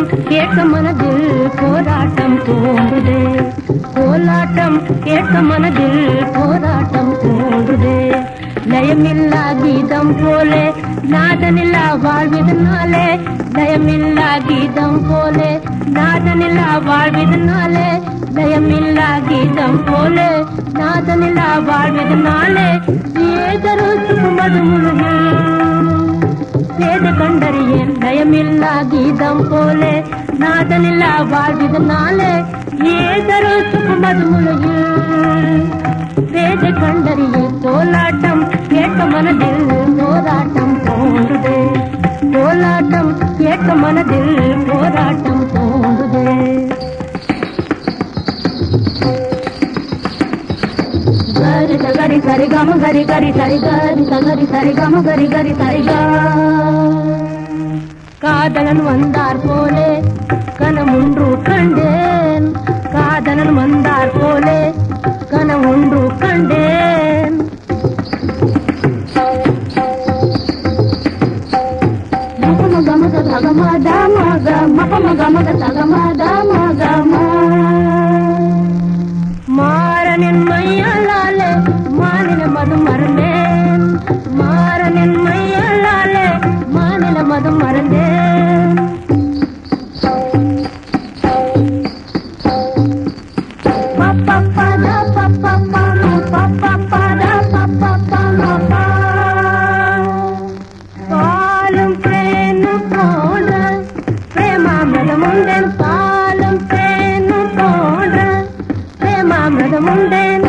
கேட்க மனதில் போராட்டம் தோன்றுதே கோலாட்டம் கேட்க மனதில் போராட்டம் தோன்றுதே லயமில்லா கீதம் போலே நாதனில்லா வாழ்வதனாலே லயமில்லா கீதம் போலே நாதனில்லா வாழ்வதனாலே லயமில்லா கீதம் போலே நாதனில்லா வாழ்வதனாலே ஏதரோ சுமது முழுகில் சேது கண்டறியேன் லயமில்லா கீதம் போலே நாதனில்லா வாழ்வதனாலே ஏதரோ சுமது முழுகில் வேத கண்டறிய கோலாட்டம் கேட்க மனதில் போராட்டம் தோன்றுதே கோலாட்டம் கேட்க மனதில் போராட்டம் தோன்றுதே கரி சகரி சரி கம கரி கரி சரி கரி சகரி சரி கம கரி கரி சரி காதலன் வந்தார் போலே கனமொன்று கண்டேன் காதலன் வந்தார் போலே கனமொன்று கண்டேன் மகம கமக தகம தாமக மகம கமக தகம தாமக மாறனின் மையலாலே மாநில மதம் மறந்தேன் மாறனின் மையலாலே மாநில மதம் மறந்தேன் பாலும் தேனும் போன்ற பிரேமாமிரதம் உண்டேன் பாலும் தேனும் போன்ற பிரேமாமிரதம் உண்டேன்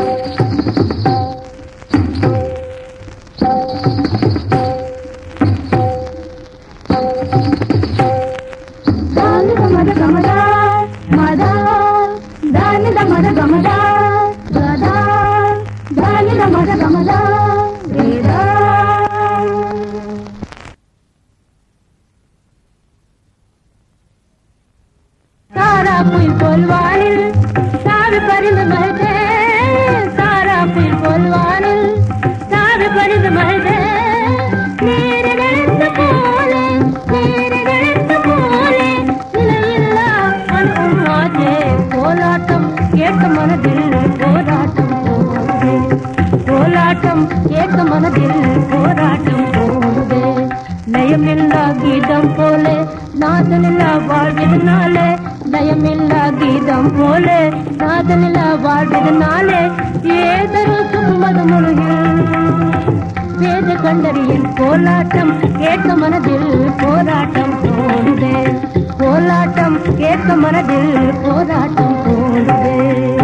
தானித மத கமதா மதா தானித மத கமதா கதா தானித மத கமதா வேதா சாரா புயல் போல்வானில் சாவி பறிந்து மகிழ்ந்தே சாரா புயல் போல்வானில் சாவி பறிந்து மகிழ்ந்தே நீர் நினைத்த போலே நீர் நினைத்த போலே நிலையில்லா அன்பும் ஆஜே கோலாட்டம் கேட்க மனதில் போராட்டம் போகுதே கோலாட்டம் கேட்க மனதில் போராட்டம் போகுதே லயமில்லா கீதம் போலே நாதனில்லா வாழ்வதனாலே லயமில்லா கீதம் போலே நாதனில்லா வாழ்வதனாலே ஏதரோ சும்மது முழுகில் வேத கண்டறியில் கோலாட்டம் கேட்க மனதில் போராட்டம் போடுதே கோலாட்டம் கேட்க மனதில் போராட்டம் போடுதே